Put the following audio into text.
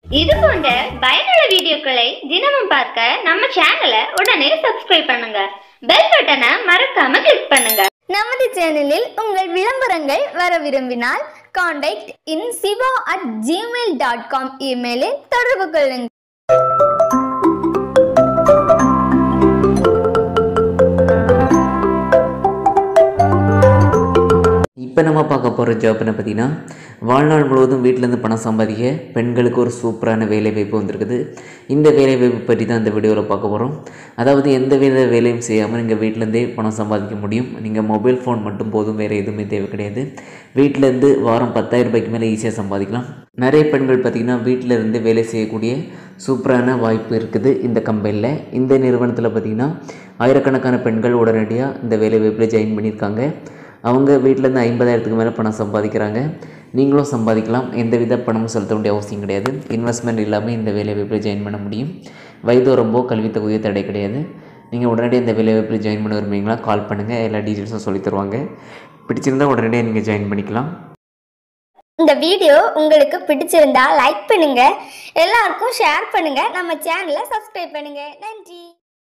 இது போன்ற பயனுள்ள வீடியோக்களை தினமும் பார்க்க நம்ம சேனலை உடனே சப்ஸ்கிரைப் பண்ணுங்க பெல் பட்டனை மறக்காம கிளிக் பண்ணுங்க நமது சேனலில் உங்கள் விளம்பரங்கள் வர விரும்பினால் contact in Siva at Gmail dot com இமெயிலில் தொடர்பு கொள்ளுங்கள் இப்போ நம்ம பார்க்க போகிற ஜாப் என்ன பார்த்தீங்கன்னா வாழ்நாள் முழுவதும் வீட்டிலேருந்து பணம் சம்பாதிக்க பெண்களுக்கு ஒரு சூப்பரான வேலை வாய்ப்பு வந்திருக்குது இந்த வேலை வாய்ப்பு பற்றி தான் இந்த வீடியோவில் பார்க்க போகிறோம் அதாவது எந்த வித வேலையும் செய்யாமல் நீங்கள் வீட்டிலேருந்தே பணம் சம்பாதிக்க முடியும் நீங்கள் மொபைல் ஃபோன் மட்டும் போதும் வேறு எதுவுமே தேவை கிடையாது வீட்டிலேருந்து வாரம் பத்தாயிரம் ரூபாய்க்கு மேலே ஈஸியாக சம்பாதிக்கலாம் நிறைய பெண்கள் பார்த்திங்கன்னா வீட்டில் இருந்து வேலை செய்யக்கூடிய சூப்பரான வாய்ப்பு இருக்குது இந்த கம்பெனியில் இந்த நிறுவனத்தில் பார்த்திங்கன்னா ஆயிரக்கணக்கான பெண்கள் உடனடியாக இந்த வேலை வாய்ப்பில் ஜாயின் பண்ணியிருக்காங்க அவங்க வீட்டிலேருந்து ஐம்பதாயிரத்துக்கு மேலே பணம் சம்பாதிக்கிறாங்க நீங்களும் சம்பாதிக்கலாம் எந்தவித பணமும் செலுத்த வேண்டிய அவசியம் கிடையாது இன்வெஸ்ட்மெண்ட் இல்லாமல் இந்த வேலை வாய்ப்பில் ஜாயின் பண்ண முடியும் வயது ரொம்ப கல்வி தகுதியோ தடை கிடையாது நீங்கள் உடனடியாக இந்த வேலை வாய்ப்பில் ஜாயின் பண்ண விரும்புறீங்களா கால் பண்ணுங்கள் எல்லா டீட்டெயில்ஸும் சொல்லித் தருவாங்க பிடிச்சிருந்தா உடனடியாக நீங்கள் ஜாயின் பண்ணிக்கலாம் இந்த வீடியோ உங்களுக்கு பிடிச்சிருந்தா லைக் பண்ணுங்க எல்லாருக்கும் ஷேர் பண்ணுங்க நம்ம சேனலை சப்ஸ்கிரைப் பண்ணுங்க நன்றி